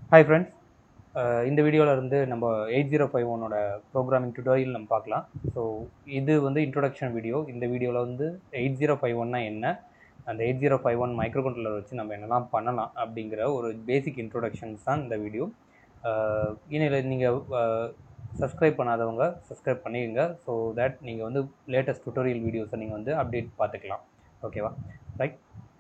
hi friends இந்த வீடியோவில் இருந்து நம்ம எயிட் ஜீரோ ஃபைவ் ஒனோட ப்ரோக்ராமிங் டுட்டோரியல் நம்ம பார்க்கலாம் ஸோ இது வந்து இன்ட்ரொடக்ஷன் வீடியோ இந்த வீடியோவில் வந்து எயிட் ஜீரோ ஃபைவ் ஒன்னா என்ன அந்த eight zero five one micro controller வச்சு நம்ம என்னெல்லாம் பண்ணலாம் அப்படிங்கிற ஒரு பேசிக் இன்ட்ரொடக்ஷன்ஸ் தான் இந்த வீடியோ இனியில் நீங்கள் சப்ஸ்கிரைப் பண்ணாதவங்க சப்ஸ்கிரைப் பண்ணிடுங்க ஸோ தட் நீங்கள் வந்து லேட்டஸ்ட் டுட்டோரியல் வீடியோஸை நீங்கள் வந்து அப்டேட் பார்த்துக்கலாம் ஓகேவா ரைட்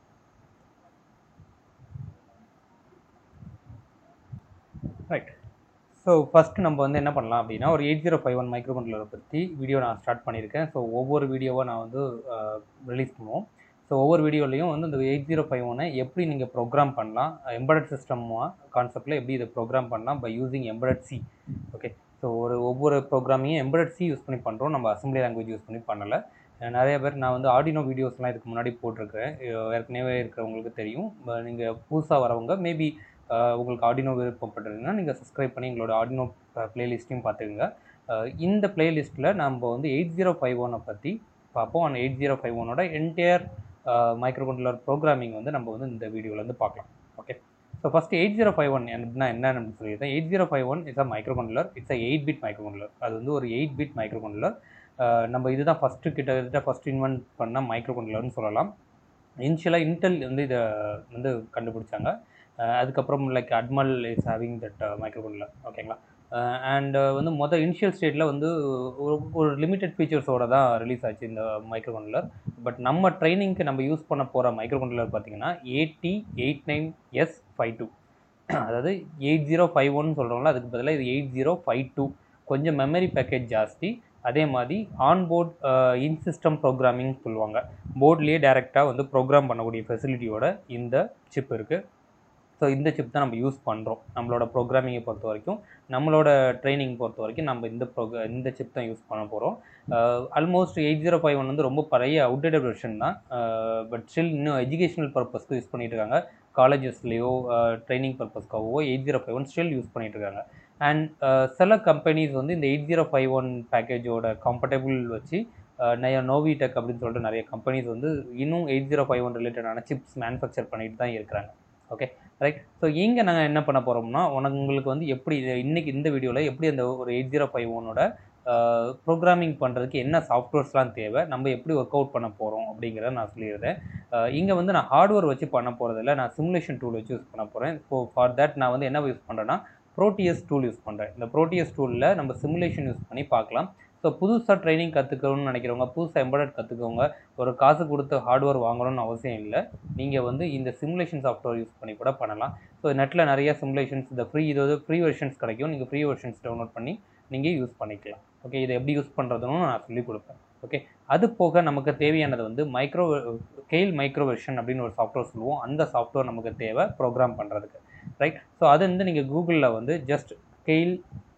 ரைட் ஸோ ஃபஸ்ட்டு நம்ம வந்து என்ன பண்ணலாம் அப்படின்னா ஒரு eight zero five one micro கண்ட்ரோலரை பற்றி வீடியோ நான் ஸ்டார்ட் பண்ணியிருக்கேன் ஸோ ஒவ்வொரு வீடியோவாக நான் வந்து ரிலீஸ் பண்ணுவோம் ஸோ ஒவ்வொரு வீடியோலையும் வந்து இந்த எயிட் ஜீரோ ஃபைவ் ஒன்னை எப்படி நீங்கள் ப்ரோக்ராம் பண்ணலாம் எம்படட் சிஸ்டமாக கான்செப்டில் எப்படி இதை ப்ரோக்ராம் பண்ணலாம் by using embedded C okay so ஒரு ஒவ்வொரு ப்ரோக்ராமையும் எம்படட் சி யூஸ் பண்ணி பண்ணுறோம் நம்ம அசம்பிளி லாங்குவேஜ் யூஸ் பண்ணி பண்ணலை நிறைய பேர் நான் வந்து ஆடினோ வீடியோஸ்லாம் இதுக்கு முன்னாடி போட்டிருக்கிறேன் ஏற்கனவே இருக்கிறவங்களுக்கு தெரியும் நீங்கள் புதுசாக வரவங்க மேபி உங்களுக்கு ஆடினோ விருப்பப்பட்டதுன்னா நீங்கள் சப்ஸ்கிரைப் பண்ணி எங்களோட ஆடினோ ப்ளேலிஸ்ட்டையும் பார்த்துக்குங்க இந்த ப்ளேலிஸ்ட்டில் நம்ம வந்து எயிட் ஜீரோ ஃபைவ் ஒனை பற்றி பார்ப்போம் அந்த எயிட் ஜீரோ ஃபைவ் ஒனோட என்டையர் மைக்ரோ கண்ட்ரோலர் ப்ரோக்ராமிங் வந்து நம்ம வந்து இந்த வீடியோலேருந்து பார்க்கலாம் okay so first eight zero five one என்ன என்னன்னு சொல்லியிருந்தேன் eight zero five one it's a micro controller it's a eight bit micro controller அது வந்து ஒரு எயிட் பிட் மைக்ரோ கண்ட்ரோலர் நம்ம இதுதான் ஃபஸ்ட்டு கிட்டத்தட்ட ஃபஸ்ட் இன்வென்ட் பண்ண மைக்ரோ கண்ட்ரோலர்னு சொல்லலாம் இனிஷியலாக இன்டெல் வந்து இதை வந்து கண்டுபிடிச்சாங்க அதுக்கப்புறம் like அட்மல் is having that micro controller ஓகேங்களா அண்ட் வந்து மொதல் இனிஷியல் ஸ்டேட்டில் வந்து ஒரு ஒரு லிமிட்டட் ஃபீச்சர்ஸோட தான் ரிலீஸ் ஆச்சு இந்த மைக்ரோ கண்ட்ரோலர் பட் நம்ம ட்ரைனிங்க்கு நம்ம யூஸ் பண்ண போகிற மைக்ரோ கண்ட்ரோலர் பார்த்தீங்கன்னா AT eight nine S five two அதாவது எயிட் ஜீரோ ஃபைவ் ஒன் சொல்கிறோம்ல அதுக்கு பதிலாக இது எயிட் ஜீரோ ஃபைவ் டூ கொஞ்சம் மெமரி பேக்கேஜ் ஜாஸ்தி அதே மாதிரி ஆன்போர்ட் இன் சிஸ்டம் ப்ரோக்ராமிங் சொல்லுவாங்க போர்ட்லேயே டேரெக்டாக வந்து ப்ரோக்ராம் பண்ணக்கூடிய ஃபெசிலிட்டியோட இந்த சிப் இருக்குது ஸோ இந்த சிப் தான் நம்ம யூஸ் பண்ணுறோம் நம்மளோட ப்ரோக்ராமிங்கை பொறுத்த வரைக்கும் நம்மளோட ட்ரைனிங் பொறுத்த வரைக்கும் நம்ம இந்த ப்ரோக்ரா இந்த சிப் தான் யூஸ் பண்ண போகிறோம் almost eight zero five one வந்து ரொம்ப பழைய அவுடேட்டட் வெர்ஷன் தான் பட் ஸ்டில் இன்னும் எஜுகேஷனல் பர்பஸ்க்கு யூஸ் பண்ணிட்டு இருக்காங்க காலேஜஸ்லேயோ ட்ரைனிங் பர்பஸ்க்காகவோ eight zero five one still use பண்ணிட்டு இருக்காங்க அண்ட் சில கம்பெனிஸ் வந்து இந்த எயிட் ஜீரோ ஃபைவ் ஒன் பேக்கேஜோட கம்ஃபர்டபுள் வச்சு நிறைய நோவிடெக் அப்படின்னு சொல்லிட்டு நிறைய கம்பெனிஸ் வந்து இன்னும் எயிட் ஜீரோ ஃபைவ் ஒன் ரிலேட்டடான சிப்ஸ் மேனுஃபேக்சர் பண்ணிட்டு தான் இருக்கிறாங்க ஓகே ரைட் ஸோ இங்கே நாங்கள் என்ன பண்ண போகிறோம்னா உனக்கு உங்களுக்கு வந்து எப்படி இன்றைக்கி இந்த வீடியோவில் எப்படி அந்த ஒரு எயிட் ஜீரோ ஃபைவ் ஒனோட ப்ரோக்ராமிங் பண்ணுறதுக்கு என்ன சாஃப்ட்வேர்ஸ்லாம் தேவை நம்ம எப்படி ஒர்க் அவுட் பண்ண போகிறோம் அப்படிங்கிறத நான் சொல்லிடுறேன் இங்கே வந்து நான் ஹார்ட்வேர் வச்சு பண்ண போகிறதில்ல நான் சிமுலேஷன் டூல் வச்சு யூஸ் பண்ண போகிறேன் ஸோ ஃபார் தட் நான் வந்து என்ன யூஸ் பண்ணுறேன்னா ப்ரோட்டியஸ் டூல் யூஸ் பண்ணுறேன் இந்த ப்ரோட்டியஸ் டூலில் நம்ம சிமுலேஷன் யூஸ் பண்ணி பார்க்கலாம் ஸோ புதுசாக ட்ரைனிங் கற்றுக்கணும்னு நினைக்கிறவங்க புதுசாக எம்பர்டட் கற்றுக்கவங்க ஒரு காசு கொடுத்து ஹார்ட்வேர் வாங்கணும்னு அவசியம் இல்லை நீங்கள் வந்து இந்த சிமுலேஷன் சாஃப்ட்வேர் யூஸ் பண்ணி கூட பண்ணலாம் ஸோ நெட்டில் நிறைய சிமுலேஷன்ஸ் இந்த ஃப்ரீ இது ஃப்ரீ வெர்ஷன்ஸ் கிடைக்கும் நீங்கள் ஃப்ரீ வெர்ஷன்ஸ் டவுன்லோட் பண்ணி நீங்கள் யூஸ் பண்ணிக்கலாம் ஓகே இதை எப்படி யூஸ் பண்ணுறதுன்னு நான் சொல்லிக் கொடுப்பேன் ஓகே அது போக நமக்கு தேவையானது வந்து மைக்ரோ கெயில் மைக்ரோ வெர்ஷன் அப்படின்னு ஒரு சாஃப்ட்வேர் சொல்லுவோம் அந்த சாஃப்ட்வேர் நமக்கு தேவை ப்ரோக்ராம் பண்ணுறதுக்கு ரைட் ஸோ அது வந்து நீங்கள் கூகுளில் வந்து ஜஸ்ட் கெயில்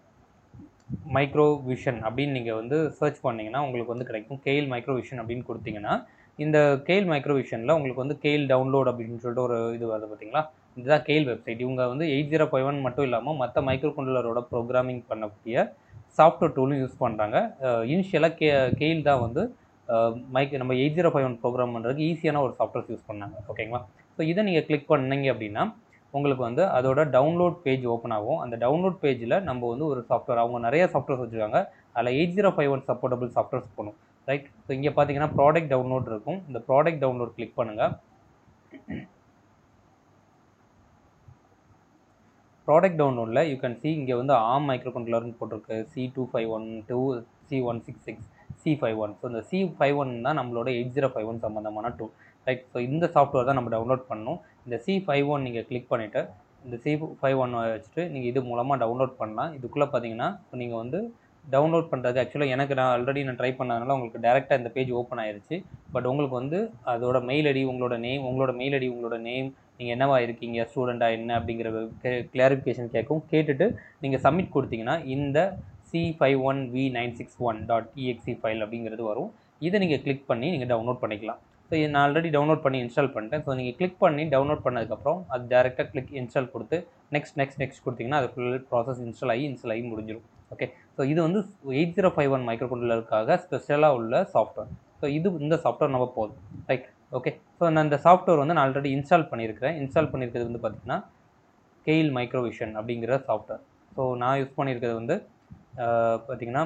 மைக்ரோ விஷன் அப்படின்னு நீங்கள் வந்து சர்ச் பண்ணிங்கன்னா உங்களுக்கு வந்து கிடைக்கும் கெயில் மைக்ரோ விஷன் அப்படின்னு கொடுத்தீங்கன்னா இந்த கெயில் மைக்ரோ விஷனில் உங்களுக்கு வந்து கெயில் டவுன்லோட் அப்படின்னு சொல்லிட்டு ஒரு இது வருது பார்த்தீங்களா இதுதான் கெயில் வெப்சைட் இவங்க வந்து எயிட் ஜீரோ ஃபைவ் ஒன் மட்டும் இல்லாமல் மற்ற மைக்ரோ கண்ட்ரோலரோட ப்ரோக்ராமிங் பண்ணக்கூடிய சாஃப்ட்வேர் டூலும் யூஸ் பண்ணுறாங்க இனிஷியலாக கே கெயில் தான் வந்து மைக் நம்ம eight zero five one program பண்ணுறதுக்கு ஈஸியான ஒரு சாஃப்ட்வேர்ஸ் யூஸ் பண்ணாங்க ஓகேங்களா ஸோ இதை நீங்கள் கிளிக் பண்ணீங்க அப்படின்னா உங்களுக்கு வந்து அதோட டவுன்லோட் பேஜ் ஓப்பன் ஆகும் அந்த டவுன்லோட் பேஜில் நம்ம வந்து ஒரு சாஃப்ட்வேர் அவங்க நிறைய சாஃப்ட்வேர்ஸ் வச்சுருக்காங்க அதில் eight zero five one supportable softwares போகணும் ரைட் ஸோ இங்கே பார்த்தீங்கன்னா ப்ராடக்ட் டவுன்லோட் இருக்கும் இந்த ப்ராடக்ட் டவுன்லோட் கிளிக் பண்ணுங்கள் ப்ராடக்ட் டவுன்லோடில் யூ கேன் சி இங்கே வந்து ஆம் மைக்ரோ கண்ட்ரோலர்னு போட்டிருக்கு C two five one two C one six six C five one so இந்த சி ஃபைவ் ஒன் தான் நம்மளோட எயிட் ஜீரோ ஃபைவ் ஒன் சம்மந்தமான டூ ரைட் ஸோ இந்த சாஃப்ட்வேர் தான் நம்ம டவுன்லோட் பண்ணணும் இந்த சி ஃபைவ் ஒன் நீங்கள் கிளிக் பண்ணிவிட்டு இந்த சி ஃபைவ் ஒன் வச்சுட்டு நீங்கள் இது மூலமாக டவுன்லோட் பண்ணலாம் இதுக்குள்ளே பார்த்தீங்கன்னா நீங்கள் வந்து டவுன்லோட் பண்ணுறது ஆக்சுவலாக எனக்கு நான் ஆல்ரெடி நான் ட்ரை பண்ணதுனால உங்களுக்கு டேரெக்டாக இந்த பேஜ் ஓப்பன் ஆயிருச்சு பட் உங்களுக்கு வந்து அதோட மெயில் ஐடி உங்களோட நேம் உங்களோட மெயில் ஐடி உங்களோட நேம் நீங்கள் என்னவா இருக்கீங்க ஸ்டூடெண்ட்டாக என்ன அப்படிங்கிற கிளாரிஃபிகேஷன் கேட்கும் கேட்டுட்டு நீங்கள் சப்மிட் கொடுத்தீங்கன்னா இந்த C five one V nine six one dot exe file அப்படிங்கிறது வரும் இதை நீங்கள் கிளிக் பண்ணி நீங்கள் டவுன்லோட் பண்ணிக்கலாம் ஸோ நான் ஆல்ரெடி டவுன்லோட் பண்ணி இன்ஸ்டால் பண்ணிட்டேன் ஸோ நீங்கள் கிளிக் பண்ணி டவுன்லோட் பண்ணதுக்கப்புறம் அது டேரெக்டாக கிளிக் இன்ஸ்டால் கொடுத்து நெக்ஸ்ட் நெக்ஸ்ட் நெக்ஸ்ட் கொடுத்தீங்கன்னா அது ஃபுல் ப்ராசஸ் இன்ஸ்டால் ஆகி இன்ஸ்டால் ஆகி முடிஞ்சிடும் ஓகே ஸோ இது வந்து eight zero five one micro கண்ட்ரோலருக்காக ஸ்பெஷலாக உள்ள சாஃப்ட்வேர் ஸோ இது இந்த சாஃப்ட்வேர் நம்ம போதும் ரைட் ஓகே ஸோ நான் இந்த சாஃப்ட்வேர் வந்து நான் ஆல்ரெடி இன்ஸ்டால் பண்ணியிருக்கிறேன் இன்ஸ்டால் பண்ணியிருக்கிறது வந்து பார்த்திங்கன்னா கெயில் மைக்ரோவிஷன் அப்படிங்கிற சாஃப்ட்வேர் ஸோ நான் யூஸ் பண்ணியிருக்கிறது வந்து பார்த்திங்கன்னா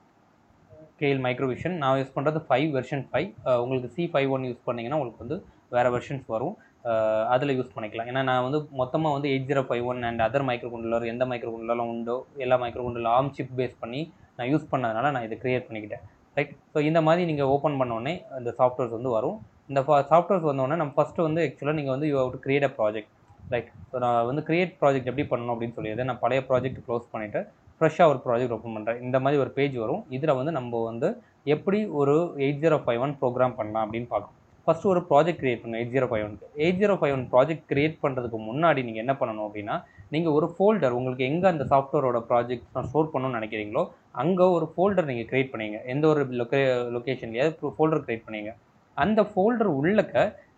கெயில் மைக்ரோவிஷன் நான் யூஸ் பண்ணுறது ஃபைவ் வெர்ஷன் ஃபைவ் உங்களுக்கு சி ஃபைவ் ஒன் யூஸ் பண்ணிங்கன்னா உங்களுக்கு வந்து வேறு வெர்ஷன்ஸ் வரும் அதில் யூஸ் பண்ணிக்கலாம் ஏன்னா நான் வந்து மொத்தமாக வந்து eight zero five one and other micro controller எந்த மைக்ரோ கண்ட்ரோலரும் உண்டோ எல்லா micro controller ARM chip base பண்ணி நான் யூஸ் பண்ணதுனால நான் இதை க்ரியேட் பண்ணிக்கிட்டேன் ரைட் ஸோ இந்த மாதிரி நீங்கள் ஓப்பன் பண்ணோடனே அந்த சாஃப்ட்வேர்ஸ் வந்து வரும் இந்த சாஃப்ட்வேர்ஸ் வந்தோடனே நம்ம ஃபஸ்ட்டு வந்து ஆக்சுவலாக நீங்கள் வந்து you have to create a project right so நான் வந்து கிரியேட் ப்ராஜெக்ட் எப்படி பண்ணணும் அப்படின்னு சொல்லியிருந்தேன் நான் பழைய ப்ராஜெக்ட் க்ளோஸ் பண்ணிவிட்டு ஃப்ரெஷ்ஷாக ஒரு ப்ராஜெக்ட் ஓப்பன் பண்ணுறேன் இந்த மாதிரி ஒரு பேஜ் வரும் இதில் வந்து நம்ம வந்து எப்படி ஒரு eight zero five one program பண்ணலாம் அப்படின்னு பார்க்கணும் ஃபஸ்ட்டு ஒரு ப்ராஜெக்ட் கிரியேட் பண்ணுங்கள் எயிட் ஜீரோ ஃபைவ் ஒனுக்கு eight zero five one project create பண்ணுறதுக்கு முன்னாடி நீங்கள் என்ன பண்ணணும் அப்படின்னா நீங்கள் ஒரு ஃபோல்டர் உங்களுக்கு எங்கே அந்த சாஃப்ட்வேரோட ப்ராஜெக்ட் நான் ஸ்டோர் பண்ணணும்னு நினைக்கிறீங்களோ அங்கே ஒரு ஃபோல்டர் நீங்கள் க்ரியேட் பண்ணீங்க எந்த ஒரு லொக்கே லொக்கேஷன்லையாவது ஃபோல்டர் க்ரியேட் பண்ணீங்க அந்த ஃபோல்டர் உள்ளக்க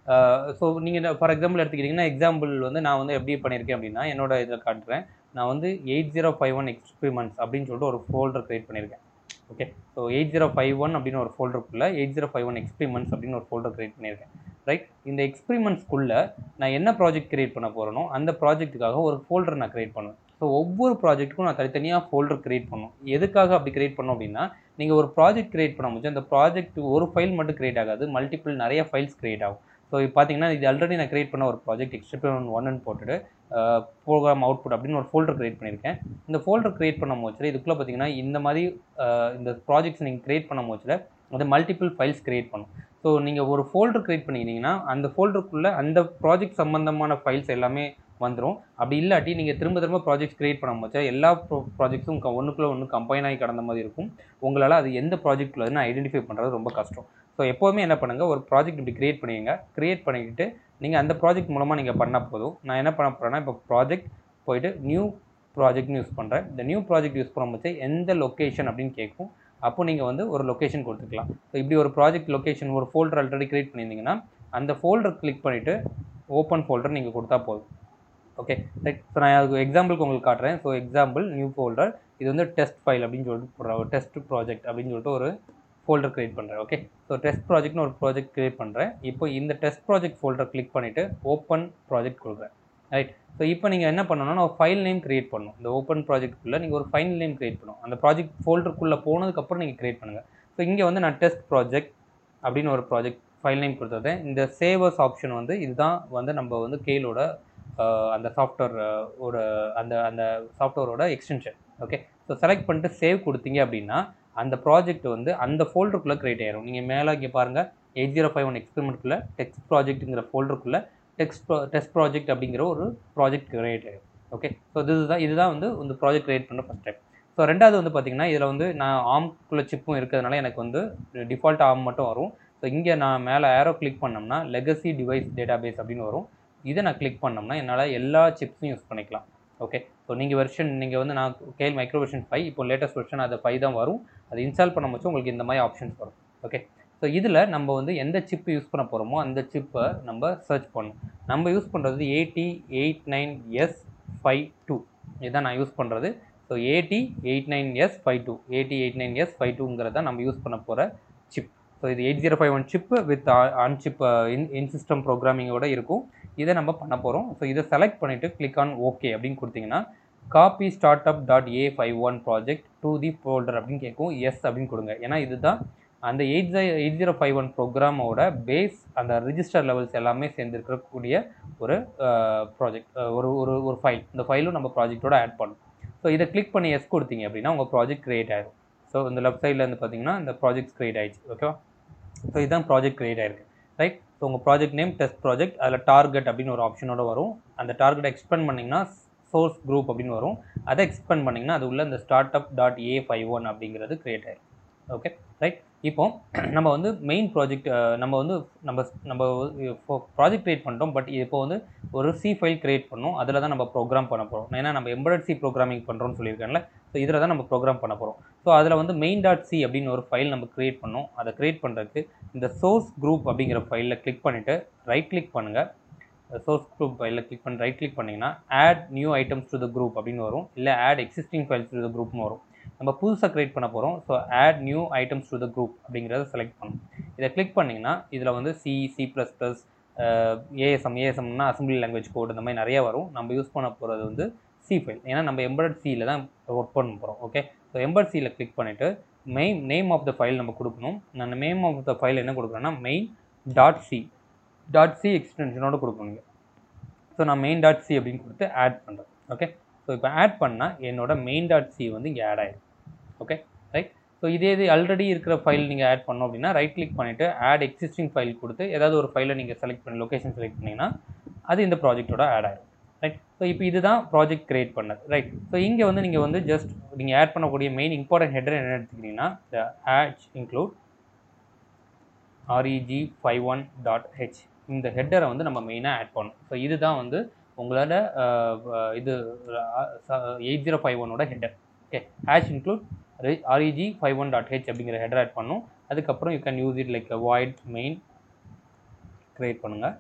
ஸோ நீங்கள் ஃபார் எக்ஸாம்பிள் எடுத்துக்கிட்டிங்கன்னா எக்ஸாம்பிள் வந்து நான் வந்து எப்படி பண்ணியிருக்கேன் அப்படின்னா என்னோட இதில் காட்டுறேன் நான் வந்து eight zero five one experiments அப்படின்னு சொல்லிட்டு ஒரு ஃபோல்டர் க்ரியேட் பண்ணியிருக்கேன் okay so eight zero five one அப்படின்னு ஒரு ஃபோல்டருக்குள்ளே eight zero five one experiments அப்படின்னு ஒரு ஃபோல்டர் க்ரியேட் பண்ணியிருக்கேன் ரைட் இந்த எக்ஸ்பிரிமெண்ட்ஸ்க்குள்ளே நான் என்ன ப்ராஜெக்ட் க்ரியேட் பண்ண போகிறேனோ அந்த ப்ராஜெக்ட்டுக்காக ஒரு ஃபோல்டர் நான் க்ரியேட் பண்ணுவேன் ஸோ ஒவ்வொரு ப்ராஜெக்ட்டுக்கும் நான் தனித்தனியாக ஃபோல்டர் க்ரியேட் பண்ணும் எதுக்காக அப்படி க்ரியேட் பண்ணோம் அப்படின்னா நீங்கள் ஒரு ப்ராஜெக்ட் க்ரியேட் பண்ண முடிஞ்சு அந்த ப்ராஜெக்ட் ஒரு ஃபைல் மட்டும் க்ரியேட் ஆகாது மல்டிபிள் நிறைய ஃபைல்ஸ் க்ரியேட் ஆகும் ஸோ இப்போ பார்த்தீங்கன்னா இது ஆல்ரெடி நான் க்ரியேட் பண்ண ஒரு ப்ராஜெக்ட் எக்ஸ்பிரிமெண்ட் ஒன்னு போட்டுட்டு ப்ரோக்ராம் அவுட்புட் அப்படின்னு ஒரு ஃபோல்டர் க்ரியேட் பண்ணியிருக்கேன் இந்த ஃபோல்டர் க்ரியேட் பண்ண போச்சில் இதுக்குள்ளே பார்த்தீங்கன்னா இந்த மாதிரி இந்த ப்ராஜெக்ட்ஸ் நீங்கள் க்ரியேட் பண்ண போச்சில் அது மல்டிபிள் ஃபைல்ஸ் க்ரியேட் பண்ணும் ஸோ நீங்கள் ஒரு ஃபோல்டர் க்ரியேட் பண்ணிக்கிட்டீங்கன்னா அந்த ஃபோல்டருக்குள்ளே அந்த ப்ராஜெக்ட் சம்மந்தமான ஃபைல்ஸ் எல்லாமே வந்துடும் அப்படி இல்லாட்டி நீங்கள் திரும்ப திரும்ப ப்ராஜெக்ட்ஸ் க்ரியேட் பண்ண போச்சா எல்லா ப்ரோ ப்ராஜெக்ட்ஸும் ஒன்றுக்குள்ளே ஒன்று கம்பைன் ஆகி கடந்த மாதிரி இருக்கும் உங்களால் அது எந்த ப்ராஜெக்ட் உள்ளதுன்னு ஐடென்டிஃபை பண்ணுறது ரொம்ப கஷ்டம் ஸோ எப்போவுமே என்ன பண்ணுங்கள் ஒரு ப்ராஜெக்ட் இப்படி க்ரியேட் பண்ணிங்க க்ரியேட் பண்ணிக்கிட்டு நீங்கள் அந்த ப்ராஜெக்ட் மூலமாக நீங்கள் பண்ணால் போதும் நான் என்ன பண்ண போகிறேன்னா இப்போ ப்ராஜெக்ட் போயிட்டு நியூ ப்ராஜெக்ட்னு யூஸ் பண்ணுறேன் இந்த நியூ ப்ராஜெக்ட் யூஸ் பண்ணும்போது எந்த லொக்கேஷன் அப்படின்னு கேட்கும் அப்போ நீங்கள் வந்து ஒரு லொக்கேஷன் கொடுத்துக்கலாம் ஸோ இப்படி ஒரு ப்ராஜெக்ட் லொக்கேஷன் ஒரு ஃபோல்டர் ஆல்ரெடி க்ரியேட் பண்ணியிருந்தீங்கன்னா அந்த ஃபோல்டர் கிளிக் பண்ணிவிட்டு ஓப்பன் ஃபோல்டர் நீங்கள் கொடுத்தா போதும் ஓகே ரைட் ஸோ நான் அதுக்கு எக்ஸாம்பிளுக்கு உங்களுக்கு காட்டுறேன் ஸோ எக்ஸாம்பிள் நியூ ஃபோல்டர் இது வந்து டெஸ்ட் ஃபைல் அப்படின்னு சொல்லிட்டு போடுற ஒரு டெஸ்ட் ப்ராஜெக்ட் அப்படின்னு சொல்லிட்டு ஒரு ஃபோல்டர் க்ரியேட் பண்ணுறேன் ஓகே ஸோ டெஸ்ட் ப்ராஜெக்ட்னு ஒரு ப்ராஜெக்ட் க்ரியேட் பண்ணுறேன் இப்போ இந்த டெஸ்ட் ப்ராஜெக்ட் ஃபோல்டர் கிளிக் பண்ணிவிட்டு ஓப்பன் ப்ராஜெக்ட் கொடுக்குறேன் ரைட் ஸோ இப்போ நீங்கள் என்ன பண்ணணும்னா ஒரு ஃபைல் நேம் க்ரியேட் பண்ணணும் இந்த ஓப்பன் ப்ராஜெக்ட்குள்ளே நீங்கள் ஒரு ஃபைல் நேம் க்ரியேட் பண்ணணும் அந்த ப்ராஜெக்ட் ஃபோல்டருக்குள்ளே போனதுக்கப்புறம் நீங்கள் க்ரியேட் பண்ணுங்கள் ஸோ இங்கே வந்து நான் டெஸ்ட் ப்ராஜெக்ட் அப்படின்னு ஒரு ப்ராஜெக்ட் ஃபைல் நேம் கொடுத்துருந்தேன் இந்த சேவர்ஸ் ஆப்ஷன் வந்து இதுதான் வந்து நம்ம வந்து கேலோட அந்த சாஃப்ட்வேர் ஓட அந்த அந்த சாஃப்ட்வேரோட எக்ஸ்டென்ஷன் ஓகே ஸோ செலக்ட் பண்ணிட்டு சேவ் கொடுத்தீங்க அப்படின்னா அந்த ப்ராஜெக்ட் வந்து அந்த ஃபோல்டருக்குள்ளே க்ரியேட் ஆயிரும் நீங்கள் மேலே இங்கே பாருங்கள் எயிட் ஜீரோ ஃபைவ் ஒன் எக்ஸ்பெரிமெண்ட்குள்ளே டெக்ஸ்ட் ப்ராஜெக்ட்டுங்கிற ஃபோல்டருக்குள்ளே டெக்ஸ்ட் ப்ரோ டெஸ்ட் ப்ராஜெக்ட் அப்படிங்கிற ஒரு ப்ராஜெக்ட் க்ரியேட் ஆயிரும் ஓகே ஸோ இதுதான் இதுதான் வந்து இந்த ப்ராஜெக்ட் க்ரியேட் பண்ண ஃபஸ்ட் டைம் ஸோ ரெண்டாவது வந்து பார்த்தீங்கன்னா இதில் வந்து நான் ஆம்குள்ளே சிப்பும் இருக்கிறதுனால எனக்கு வந்து டிஃபால்ட் ஆம் மட்டும் வரும் ஸோ இங்கே நான் மேலே ஏரோ கிளிக் பண்ணோம்னா லெகசி டிவைஸ் டேட்டா பேஸ் அப்படின்னு வரும் இதை நான் கிளிக் பண்ணோம்னா என்னால் எல்லா சிப்ஸும் யூஸ் பண்ணிக்கலாம் ஓகே ஸோ நீங்கள் வெர்ஷன் நீங்கள் வந்து நான் கேல் மைக்ரோ வெர்ஷன் ஃபைவ் இப்போ லேட்டஸ்ட் வெர்ஷன் அது ஃபைவ் தான் வரும் அது இன்ஸ்டால் பண்ண வச்சு உங்களுக்கு இந்த மாதிரி ஆப்ஷன்ஸ் வரும் ஓகே ஸோ இதில் நம்ம வந்து எந்த சிப் யூஸ் பண்ண போகிறோமோ அந்த சிப்பை நம்ம சர்ச் பண்ணணும் நம்ம யூஸ் பண்ணுறது AT eight nine S five two இதுதான் நான் யூஸ் பண்ணுறது so AT eight nine S five two AT eight nine S five டூங்கிறத நம்ம யூஸ் பண்ண போகிற சிப் ஸோ இது eight zero five one chip with on chip in in system ப்ரோக்ராமிங்கோட இருக்கும் இதை நம்ம பண்ண போகிறோம் ஸோ இதை செலக்ட் பண்ணிவிட்டு கிளிக் ஆன் ஓகே அப்படின்னு கொடுத்தீங்கன்னா copy start up dot A five one project to the folder அப்படின்னு கேட்கும் எஸ் அப்படின்னு கொடுங்க ஏன்னா இதுதான் அந்த எயிட் ஜை எயிட் ஜீரோ ஃபைவ் ஒன் ப்ரோக்ராமோட பேஸ் அந்த ரிஜிஸ்டர் லெவல்ஸ் எல்லாமே சேர்ந்துருக்கக்கூடிய ஒரு ப்ராஜெக்ட் ஒரு ஒரு ஒரு ஃபைல் இந்த ஃபைலும் நம்ம ப்ராஜெக்டோட ஆட் பண்ணும் ஸோ இதை கிளிக் பண்ணி எஸ் கொடுத்தீங்க அப்படின்னா உங்கள் ப்ராஜெக்ட் க்ரியேட் ஆகிடும் ஸோ இந்த லெஃப்ட் சைடில் வந்து பார்த்தீங்கன்னா இந்த ப்ராஜெக்ட் க்ரியேட் ஆயிடுச்சு ஓகேவா ஸோ இதுதான் ப்ராஜெக்ட் க்ரியேட் ஆயிருக்கு ரைட் ஸோ உங்கள் ப்ராஜெக்ட் நேம் டெஸ்ட் ப்ராஜெக்ட் அதில் டார்கெட் அப்படின்னு ஒரு ஆப்ஷனோட வரும் அந்த டார்கெட் எக்ஸ்பெண்ட் பண்ணிங்கன்னா சோர்ஸ் குரூப் அப்படின்னு வரும் அதை எக்ஸ்பெண்ட் பண்ணிங்கன்னா அது உள்ள இந்த start up dot A five one அப்படிங்கிறது க்ரியேட் ஆயிருக்கு ஓகே ரைட் இப்போ நம்ம வந்து மெயின் ப்ராஜெக்ட் நம்ம வந்து நம்ம நம்ம ப்ராஜெக்ட் க்ரியேட் பண்ணிட்டோம் பட் இப்போ வந்து ஒரு சி ஃபைல் க்ரியேட் பண்ணோம் அதில் தான் நம்ம ப்ரோக்ராம் பண்ண போகிறோம் ஏன்னா நம்ம எம்பரட் சி ப்ரோக்ராமிங் பண்ணுறோம்னு சொல்லியிருக்கேன்ல ஸோ இதில் தான் நம்ம ப்ரோக்ராம் பண்ண போகிறோம் ஸோ அதில் வந்து மெயின் டாட் சி அப்படின்னு ஒரு ஃபைல் நம்ம க்ரியேட் பண்ணோம் அதை க்ரியேட் பண்ணுறதுக்கு இந்த சோர்ஸ் குரூப் அப்படிங்கிற ஃபைலில் கிளிக் பண்ணிவிட்டு ரைட் கிளிக் பண்ணுங்கள் சோர்ஸ் குரூப் ஃபைலில் கிளிக் பண்ணி ரைட் கிளிக் பண்ணிங்கன்னா add new items to the group அப்படின்னு வரும் இல்லை add existing files to the குரூப்னு வரும் நம்ம புதுசாக க்ரியேட் பண்ண போகிறோம் so add new items to the group அப்படிங்கிறத செலக்ட் பண்ணணும் இதை கிளிக் பண்ணிங்கன்னா இதில் வந்து C C plus plus ASM ஏஎஸ்எம்னா அசம்பிளி லாங்குவேஜ் கோட் இந்த மாதிரி நிறைய வரும் நம்ம யூஸ் பண்ண போகிறது வந்து சி ஃபைல் ஏன்னா நம்ம எம்பர்ட் சியில் தான் ஒர்க் பண்ண போகிறோம் ஓகே ஸோ எம்பர்ட் சியில் கிளிக் பண்ணிவிட்டு main name of the file நம்ம கொடுக்கணும் நான் நேம் ஆஃப் த ஃபைல் என்ன கொடுக்குறேன்னா main dot C dot C எக்ஸ்டென்ஷனோட கொடுக்கணுங்க ஸோ நான் மெயின் டாட் சி அப்படின்னு கொடுத்து ஆட் பண்ணுறேன் ஓகே ஸோ இப்போ ஆட் பண்ணால் என்னோட மெயின் டாட் சி வந்து இங்கே ஆட் ஆயிடும் ஓகே ரைட் ஸோ இதே இது ஆல்ரெடி இருக்கிற ஃபைல் நீங்கள் ஆட் பண்ணோம் அப்படின்னா ரைட் கிளிக் பண்ணிவிட்டு ஆட் எக்ஸிஸ்டிங் ஃபைல் கொடுத்து ஏதாவது ஒரு ஃபைலை நீங்கள் செலக்ட் பண்ணி லொக்கேஷன் செலக்ட் பண்ணிங்கன்னா அது இந்த ப்ராஜெக்ட்டோட ஆட் ஆயிடும் ரைட் ஸோ இப்போ இதுதான் ப்ராஜெக்ட் கிரியேட் பண்ணது ரைட் ஸோ இங்கே வந்து நீங்கள் வந்து ஜஸ்ட் நீங்கள் ஆட் பண்ணக்கூடிய மெயின் இம்பார்ட்டன்ட் ஹெட்டர் என்ன எடுத்துக்கிட்டிங்கன்னா the add include REG five one dot H இந்த ஹெட்டரை வந்து நம்ம மெயினாக ஆட் பண்ணணும் ஸோ இதுதான் வந்து உங்களோட இது எயிட் ஜீரோ ஃபைவ் ஒனோட header okay hash include REG five one dot H அப்படிங்கிற ஹெட்டர் ஆட் பண்ணும் அதுக்கப்புறம் you can use it like void main create பண்ணுங்கள்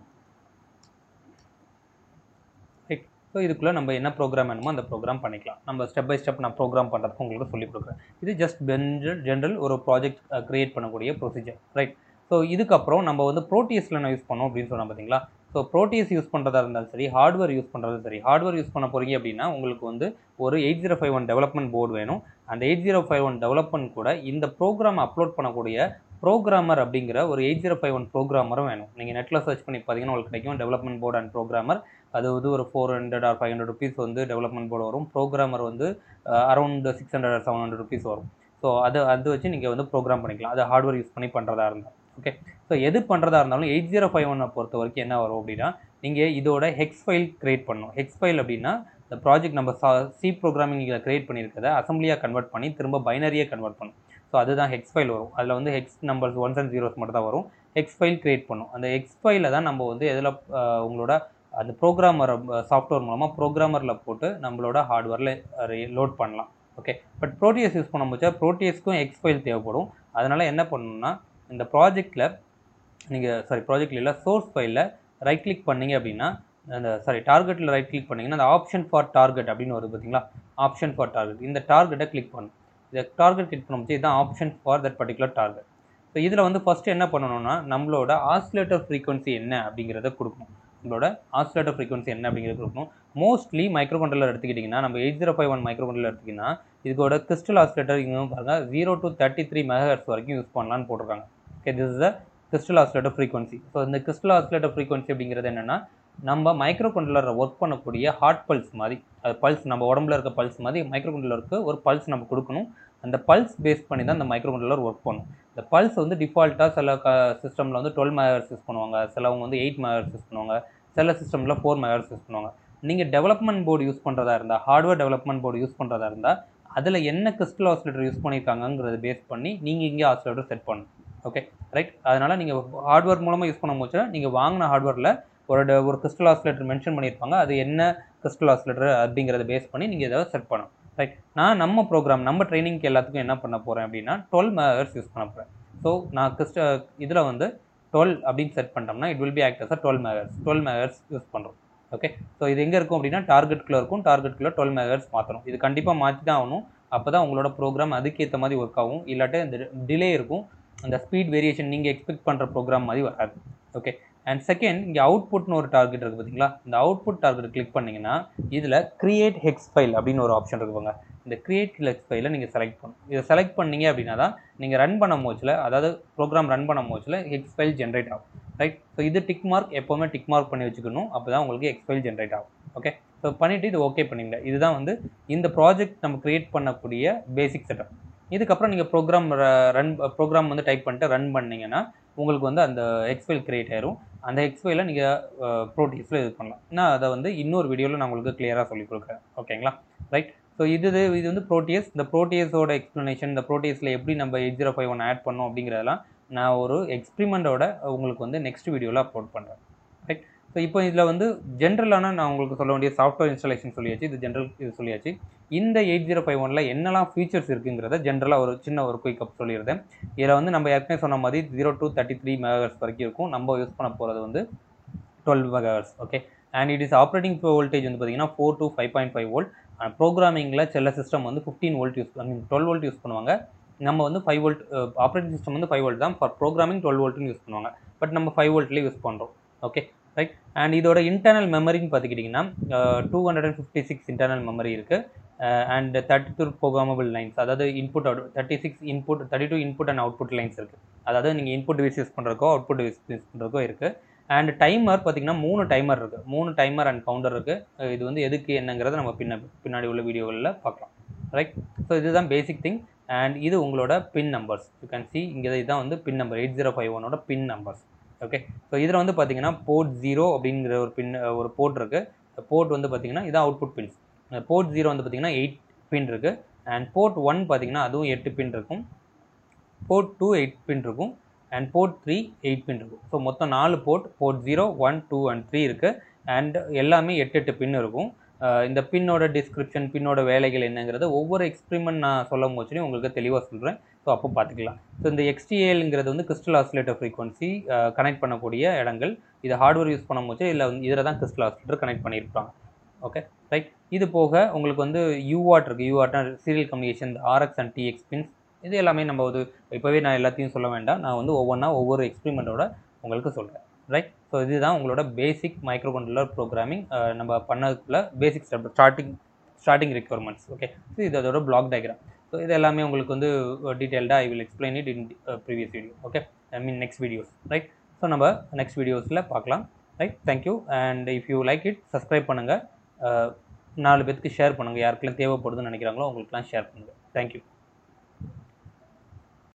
ரைட் ஸோ இதுக்குள்ளே நம்ம என்ன ப்ரோக்ராம் வேணுமோ அந்த ப்ரோக்ராம் பண்ணிக்கலாம் நம்ம ஸ்டெப் பை ஸ்டெப் நான் ப்ரோக்ராம் பண்ணுறதுக்கு உங்களுக்கு சொல்லிக் கொடுக்குறேன் இது ஜஸ்ட் ஜென்ரல் ஜென்ரல் ஒரு ப்ராஜெக்ட் க்ரியேட் பண்ணக்கூடிய ப்ரொசீஜர் ரைட் ஸோ இதுக்கப்புறம் நம்ம வந்து ப்ரோட்டியஸில் நான் யூஸ் பண்ணோம் அப்படின்னு சொன்னால் பார்த்தீங்களா ஸோ ப்ரோட்டியஸ் யூஸ் பண்ணுறதா இருந்தாலும் சரி ஹார்ட்வேர் யூஸ் பண்ணுறதும் சரி ஹார்ட்வேர் யூஸ் பண்ண போகிறீங்க அப்படின்னா உங்களுக்கு வந்து ஒரு eight zero five one development board வேணும் அந்த eight zero five one development கூட இந்த ப்ரோக்ராம் அப்லோட் பண்ணக்கூடிய ப்ரோக்ராமர் அப்படிங்கிற ஒரு எயிட் ஜீரோ ஃபைவ் ஒன் ப்ரோக்ராமரும் வேணும் நீங்கள் நெட்டில் சர்ச் பண்ணி பார்த்தீங்கன்னா உங்களுக்கு கிடைக்கும் டெவலப்மெண்ட் போர்டு அண்ட் ப்ரோக்ராமர் அது வந்து ஒரு four hundred or five hundred rupees வந்து டெவலப்மெண்ட் போர்டு வரும் ப்ரோக்ராமர் வந்து around six hundred or seven hundred rupees வரும் ஸோ அது அது வச்சு நீங்கள் வந்து ப்ரோக்ராம் பண்ணிக்கலாம் அது ஹார்ட்வேர் யூஸ் பண்ணி பண்ணுறதா இருந்தால் ஓகே ஸோ எது பண்ணுறதா இருந்தாலும் எயிட் ஜீரோ ஃபைவ் ஒன்னை பொறுத்த வரைக்கும் என்ன வரும் அப்படின்னா நீங்கள் இதோட ஹெக்ஸ் ஃபைல் க்ரியேட் பண்ணணும் ஹெக்ஸ் ஃபைல் அப்படின்னா இந்த ப்ராஜெக்ட் நம்ம சி ப்ரோக்ராமிங் இதில் க்ரியேட் பண்ணியிருக்கிறத அசம்பிளியாக கன்வெர்ட் பண்ணி திரும்ப பைனரியாக கன்வெர்ட் பண்ணும் ஸோ அதுதான் ஹெக்ஸ் ஃபைல் வரும் அதில் வந்து hex numbers ones and zeros மட்டும் தான் வரும் ஹெக்ஸ் ஃபைல் க்ரியேட் பண்ணும் அந்த ஹெக்ஸ் ஃபைலில் தான் நம்ம வந்து எதில் உங்களோட அந்த ப்ரோக்ராமர் சாஃப்ட்வேர் மூலமாக ப்ரோக்ராமரில் போட்டு நம்மளோட ஹார்ட்வேரில் லோட் பண்ணலாம் ஓகே பட் ப்ரோட்டியஸ் யூஸ் பண்ணும்போது ப்ரோட்டியஸ்க்கும் எக்ஸ் ஃபைல் தேவைப்படும் அதனால் என்ன பண்ணணும்னா இந்த ப்ராஜெக்டில் நீங்கள் சாரி ப்ராஜெக்டில் இல்லை சோர்ஸ் ஃபைலில் ரைட் கிளிக் பண்ணீங்க அப்படின்னா அந்த சாரி டார்கெட்டில் ரைட் கிளிக் பண்ணிங்கன்னா அந்த ஆப்ஷன் ஃபார் டார்கெட் அப்படின்னு வருது பார்த்தீங்களா ஆப்ஷன் ஃபார் டார்கெட் இந்த டார்கெட்டை கிளிக் பண்ணும் இந்த டார்கெட் கிளிக் பண்ணும்போது இதுதான் option for that particular target so இதில் வந்து ஃபஸ்ட்டு என்ன பண்ணணும்னா நம்மளோட ஆஸ்லேட்டர் ஃப்ரீக்வன்சி என்ன அப்படிங்கிறத கொடுக்கணும் நம்மளோட ஆஸ்லேட்டர் ஃப்ரீக்வன்சி என்ன அப்படிங்கிறது கொடுக்கணும் மோஸ்ட்லி மைக்ரோ கண்ட்ரோலர் எடுத்துக்கிட்டிங்கன்னா நம்ம eight zero five one micro controller எடுத்திங்கன்னா இதோட கிறிஸ்டல் ஆஸ்லேட்டர் இங்கே பாருங்கள் zero to thirty three megahertz வரைக்கும் யூஸ் பண்ணலான்னு போட்டிருக்காங்க okay this is the crystal oscillator frequency so இந்த கிறிஸ்டல் ஆஸ்லேட்டர் ஃப்ரீக்வன்சி அப்படிங்கிறது என்னென்னா நம்ம மைக்ரோ கண்ட்ரோலரில் ஒர்க் பண்ணக்கூடிய ஹார்ட் பல்ஸ் மாதிரி அது பல்ஸ் நம்ம உடம்புல இருக்க பல்ஸ் மாதிரி மைக்ரோ கண்ட்ரோலருக்கு ஒரு பல்ஸ் நம்ம கொடுக்கணும் அந்த பல்ஸ் பேஸ் பண்ணி தான் அந்த மைக்ரோ கண்ட்ரோலர் ஒர்க் பண்ணும் இந்த பல்ஸ் வந்து டிஃபால்ட்டாக சில க சிஸ்டமில் வந்து டுவெல் மெகாஹெர்ட்ஸ் யூஸ் பண்ணுவாங்க சிலவங்க வந்து எயிட் மெகாஹெர்ட்ஸ் யூஸ் பண்ணுவாங்க சில சிஸ்டமில் ஃபோர் மெகாஹெர்ட்ஸ் யூஸ் பண்ணுவாங்க நீங்கள் டெவலப்மெண்ட் போர்டு யூஸ் பண்ணுறதா இருந்தால் ஹார்ட்வேர் டெவலப்மெண்ட் போர்டு யூஸ் பண்ணுறதா இருந்தால் அதில் என்ன கிறிஸ்டல் ஆசிலேட்டர் யூஸ் பண்ணியிருக்காங்கங்கிறத பேஸ் பண்ணி நீங்கள் இங்கே ஆசிலேட்டர் செட் பண்ணணும் ஓகே ரைட் அதனால் நீங்கள் ஹார்ட்வேர் மூலமாக யூஸ் பண்ண போச்சுன்னா நீங்கள் வாங்கின ஹார்ட்வேரில் ஒரு ஒரு கிறிஸ்டல் ஆசிலேட்டர் மென்ஷன் பண்ணியிருப்பாங்க அது என்ன கிறிஸ்டல் ஆசிலேட்டர் அப்படிங்கிறத பேஸ் பண்ணி நீங்கள் ஏதாவது செட் பண்ணணும் ரைட் நான் நம்ம ப்ரோக்ராம் நம்ம ட்ரைனிங்க்கு எல்லாத்துக்கும் என்ன பண்ண போகிறேன் அப்படின்னா டுவெல் மெகர்ஸ் யூஸ் பண்ண போகிறேன் ஸோ நான் கிறிஸ்ட இதில் வந்து டுவெல் அப்படின்னு செட் பண்ணிட்டோம்னா இட் வில் பி ஆக்டர்ஸாக twelve megahertz twelve megahertz use பண்ணுறோம் ஓகே ஸோ இது எங்கே இருக்கும் அப்படின்னா டார்கெட்குள்ளே இருக்கும் டார்கெட்குள்ளே டுவெல் மெகர்ஸ் மாற்றணும் இது கண்டிப்பாக மாற்றி தான் ஆகணும் அப்போ தான் உங்களோட ப்ரோக்ராம் அதுக்கேற்ற மாதிரி ஒர்க் ஆகும் இல்லாட்டி இந்த டிலே இருக்கும் அந்த ஸ்பீட் வேரியேஷன் நீங்கள் எக்ஸ்பெக்ட் பண்ணுற ப்ரோக்ராம் மாதிரி வராது ஓகே அண்ட் செகண்ட் இங்கே அவுட்புட்னு ஒரு டார்கெட் இருக்குது பார்த்தீங்களா இந்த அவுட்புட் டார்கெட் கிளிக் பண்ணிங்கன்னா இதில் கிரியேட் ஹெக்ஸ் ஃபைல் அப்படின்னு ஒரு ஆப்ஷன் இருக்குங்க இந்த கிரியேட் ஹெக்ஸ் ஃபைலை நீங்கள் செலக்ட் பண்ணணும் இதை செலக்ட் பண்ணீங்க அப்படின்னா தான் நீங்கள் ரன் பண்ண மோச்சில் அதாவது ப்ரோக்ராம் ரன் பண்ண மோச்சில் ஹெக்ஸ் ஃபைல் ஜென்ரேட் ஆகும் ரைட் ஸோ இது டிக் மார்க் எப்போவுமே டிக் மார்க் பண்ணி வச்சுக்கணும் அப்போ தான் உங்களுக்கு எக்ஸ் ஃபைல் ஜென்ரேட் ஆகும் ஓகே ஸோ பண்ணிவிட்டு இது ஓகே பண்ணிங்க இதுதான் வந்து இந்த ப்ராஜெக்ட் நம்ம க்ரியேட் பண்ணக்கூடிய பேசிக் செட்டப் இதுக்கப்புறம் நீங்கள் ப்ரோக்ராம் ரன் ப்ரோக்ராம் வந்து டைப் பண்ணிட்டு ரன் பண்ணிங்கன்னா உங்களுக்கு வந்து அந்த எக்ஸ்ஃபைல் கிரியேட் ஆயிரும் அந்த எக்ஸ்ஃபைலை நீங்கள் ப்ரோட்டீஸில் இது பண்ணலாம் நான் அதை வந்து இன்னொரு வீடியோவில் நான் உங்களுக்கு கிளியராக சொல்லி கொடுக்குறேன் ஓகேங்களா ரைட் ஸோ இது இது வந்து ப்ரோட்டியஸ் இந்த ப்ரோட்டியஸோட எக்ஸ்ப்ளனேஷன் இந்த ப்ரோட்டியஸில் எப்படி நம்ம eight zero five one add பண்ணோம் அப்படிங்கிறதெல்லாம் நான் ஒரு எக்ஸ்பிரிமெண்ட்டோட உங்களுக்கு வந்து நெக்ஸ்ட் வீடியோவில் அப்லோட் பண்ணுறேன் ரைட் ஸோ இப்போ இதில் வந்து ஜென்ரலான நான் உங்களுக்கு சொல்ல வேண்டிய சாஃப்ட்வேர் இன்ஸ்டாலேஷன் சொல்லியாச்சு இது ஜென்ரல் இது சொல்லியாச்சு இந்த எயிட் ஜீரோ ஃபைவ் ஒனில் என்னெல்லாம் ஃபீச்சர்ஸ் இருக்குங்கிறத ஜென்ரலாக ஒரு சின்ன ஒரு குயிக் அப் சொல்லியிருந்தேன் இதில் வந்து நம்ம ஏற்கனவே சொன்ன மாதிரி zero to thirty three megahertz வரைக்கும் இருக்கும் நம்ம யூஸ் பண்ண போகிறது வந்து twelve megahertz okay and it is operating voltage வந்து பார்த்தீங்கன்னா four to five point five volt and ப்ரோக்ராமிங்கில் சில சிஸ்டம் வந்து fifteen volt use I mean twelve volt use பண்ணுவாங்க நம்ம வந்து ஃபைவ் வோல்ட் ஆப்ரேட்டிங் சிஸ்டம் வந்து ஃபைவ் வோல்ட் தான் ஃபார் ப்ரோக்ராமிங் டுவெல் வோல்ட்னு யூஸ் பண்ணுவாங்க பட் நம்ம ஃபைவ் வோல்ட்லேயே யூஸ் பண்ணுறோம் ஓகே ரைட் அண்ட் இதோட இன்டர்னல் மெமரின்னு பார்த்துக்கிட்டிங்கன்னா two hundred and fifty six internal memory இருக்குது and thirty two programmable lines அதாவது இன்புட் அவுட் thirty six input thirty two input and output lines இருக்குது அதாவது நீங்கள் இன்புட் டிவைஸ் யூஸ் பண்ணுறக்கோ அவுட்புட் டிவைஸ் யூஸ் பண்ணுறக்கோ இருக்குது அண்ட் டைமர் பார்த்தீங்கன்னா மூணு டைமர் இருக்குது மூணு டைமர் அண்ட் கவுண்டர் இருக்குது இது வந்து எதுக்கு என்னங்கிறத நம்ம பின்ன பின்னாடி உள்ள வீடியோகளில் பார்க்கலாம் ரைட் ஸோ இதுதான் பேசிக் திங் அண்ட் இது உங்களோட pin numbers you can see இங்கே இதுதான் வந்து pin number eight zero five ஒனோட பின் நம்பர்ஸ் ஓகே ஸோ இதில் வந்து பார்த்தீங்கன்னா போர்ட் ஜீரோ அப்படிங்கிற ஒரு பின் ஒரு போர்ட் இருக்குது போர்ட் வந்து பார்த்தீங்கன்னா இதான் அவுட்புட் பின்ஸ் போர்ட் ஜீரோ வந்து பார்த்தீங்கன்னா எயிட் பின் இருக்குது அண்ட் போர்ட் ஒன் பார்த்தீங்கன்னா அதுவும் எட்டு பின் இருக்கும் போர்ட் டூ எயிட் பின் இருக்கும் and port three eight pin இருக்கும் ஸோ மொத்தம் நாலு port port zero one two and three இருக்குது அண்ட் எல்லாமே எட்டு எட்டு பின் இருக்கும் இந்த பின்னோட டிஸ்கிரிப்ஷன் பின்னோட வேலைகள் என்னங்கிறது ஒவ்வொரு எக்ஸ்பிரிமெண்ட் நான் சொல்லும் போச்சுலையும் உங்களுக்கு தெளிவாக சொல்கிறேன் ஸோ அப்போ பார்த்துக்கலாம் ஸோ இந்த எக்ஸ்டிஏலுங்கிறது வந்து கிறிஸ்டல் ஆசிலேட்டர் ஃப்ரீக்வன்சி கனெக்ட் பண்ணக்கூடிய இடங்கள் இது ஹார்ட்வேர் யூஸ் பண்ணும் போச்சு இல்லை வந்து இதில் தான் கிறிஸ்டல் ஆசிலேட்டர் கனெக்ட் பண்ணியிருப்பாங்க ஓகே ரைட் இது போக உங்களுக்கு வந்து யூஆட் இருக்குது யூஆட்னா serial communication RX and TX pins இது எல்லாமே நம்ம வந்து இப்போவே நான் எல்லாத்தையும் சொல்ல வேண்டாம் நான் வந்து ஒவ்வொன்றா ஒவ்வொரு எக்ஸ்பிரிமெண்ட்டோட உங்களுக்கு சொல்கிறேன் ரைட் ஸோ இதுதான் உங்களோட பேசிக் மைக்ரோ கண்ட்ரோலர் ப்ரோக்ராமிங் நம்ம பண்ணதுக்குள்ள basic step starting starting requirements okay so இது அதோட பிளாக் டயக்ராம் ஸோ இது எல்லாமே உங்களுக்கு வந்து டீட்டெயில்டாக I will explain it in previous video okay I mean next videos right so நம்ம நெக்ஸ்ட் வீடியோஸில் பார்க்கலாம் right thank you and if you like it subscribe பண்ணுங்கள் நாலு பேருக்கு ஷேர் பண்ணுங்கள் யாருக்கெல்லாம் தேவைப்படுதுன்னு நினைக்கிறாங்களோ உங்களுக்குலாம் ஷேர் பண்ணுங்கள் தேங்க்யூ